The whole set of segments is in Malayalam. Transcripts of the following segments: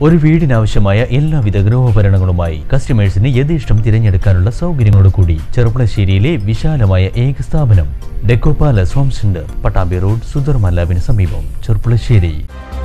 ഒരു വീടിനാവശ്യമായ എല്ലാവിധ ഗൃഹോപകരണങ്ങളുമായി കസ്റ്റമേഴ്സിന് യഥേഷ്ടം തിരഞ്ഞെടുക്കാനുള്ള സൗകര്യങ്ങളോട് കൂടി ചെറുപ്പളശ്ശേരിയിലെ വിശാലമായ ഏക സ്ഥാപനം Deco Palace Home Centre Pattambi road Sudharma ലാബിന് സമീപം Cherpulassery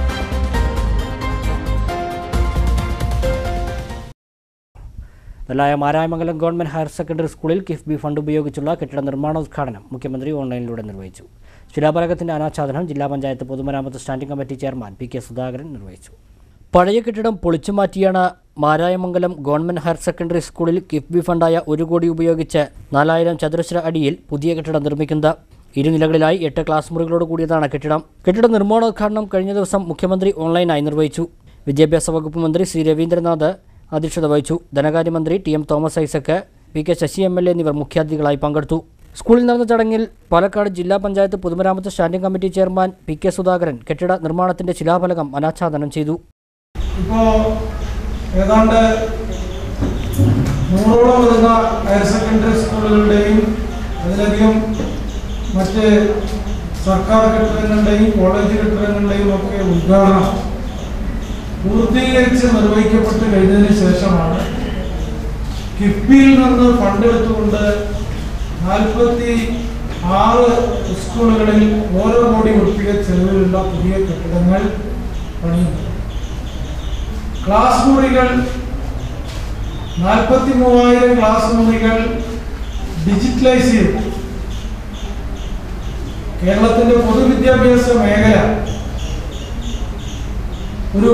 Nellaya Marayamangalam government higher secondary സ്കൂളിൽ കിഫ്ബി ഫണ്ട് ഉപയോഗിച്ചുള്ള കെട്ടിട നിർമ്മാണോദ്ഘാടനം മുഖ്യമന്ത്രി ഓൺലൈനിലൂടെ നിർവഹിച്ചു ശിലാഫലകത്തിന്റെ അനാച്ഛാദനം ജില്ലാ പഞ്ചായത്ത് പൊതുമരാമത്ത് standing committee chairman P K Sudhakaran നിർവഹിച്ചു പഴയ കെട്ടിടം പൊളിച്ചുമാറ്റിയാണ് മാരായമംഗലം ഗവൺമെന്റ് ഹയർ സെക്കൻഡറി സ്കൂളിൽ കിഫ്ബി ഫണ്ടായ ഒരു കോടി ഉപയോഗിച്ച് നാലായിരം ചതുരശ്ര അടിയിൽ പുതിയ കെട്ടിടം നിർമ്മിക്കുന്നത് ഇരുനിലകളിലായി എട്ട് ക്ലാസ് മുറികളോട് കൂടിയതാണ് കെട്ടിടം കെട്ടിട നിർമ്മാണോദ്ഘാടനം കഴിഞ്ഞ ദിവസം മുഖ്യമന്ത്രി ഓൺലൈനായി നിർവഹിച്ചു വിദ്യാഭ്യാസ വകുപ്പ് മന്ത്രി സി രവീന്ദ്രനാഥ് അധ്യക്ഷത വഹിച്ചു ധനകാര്യമന്ത്രി T M Thomas Isaac P K Sasi M L A എന്നിവർ മുഖ്യാതിഥികളായി പങ്കെടുത്തു സ്കൂളിൽ നടന്ന ചടങ്ങിൽ പാലക്കാട് ജില്ലാ പഞ്ചായത്ത് പൊതുമരാമത്ത് standing committee chairman P K Sudhakaran കെട്ടിട നിർമ്മാണത്തിന്റെ ശിലാഫലകം അനാച്ഛാദനം ചെയ്തു ഇപ്പോൾ ഏതാണ്ട് നൂറോളം വരുന്ന ഹയർ സെക്കൻഡറി സ്കൂളുകളുടെയും അതിലധികം മറ്റ് സർക്കാർ കെട്ടിടങ്ങളുടെയും കോളേജ് കെട്ടിടങ്ങളുടെയും ഒക്കെ ഉദ്ഘാടനം പൂർത്തീകരിച്ച് നിർവഹിക്കപ്പെട്ട് കഴിഞ്ഞതിന് ശേഷമാണ് കിഫ്ബിയിൽ നിന്ന് ഫണ്ട് എടുത്തുകൊണ്ട് നാൽപ്പത്തി ആറ് സ്കൂളുകളിൽ ഓരോ കോടി ഉൾപ്പിയ ചെലവിലുള്ള പുതിയ കെട്ടിടങ്ങൾ പണിയുന്നത് ക്ലാസ് മുറികൾ നാൽപ്പത്തി മൂവായിരം ക്ലാസ് മുറികൾ ഡിജിറ്റലൈസ് ചെയ്തു കേരളത്തിന്റെ പൊതുവിദ്യാഭ്യാസ മേഖല ഒരു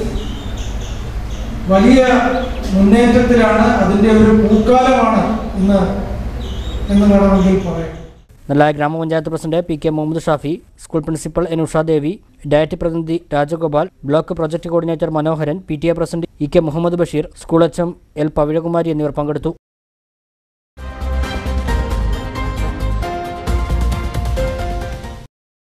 വലിയ മുന്നേറ്റത്തിലാണ് അതിന്റെ ഒരു പൂക്കാലമാണ് ഇന്ന് എന്ന് വേണമെങ്കിൽ പറയാം നെല്ലായ ഗ്രാമപഞ്ചായത്ത് president P K Muhammad Shafi school principal N Ushadevi DIET പ്രതിനിധി Rajagopal block project coordinator Manoharan P T A president E K Muhammad Basheer school H M L Pavizhakumari എന്നിവർ പങ്കെടുത്തു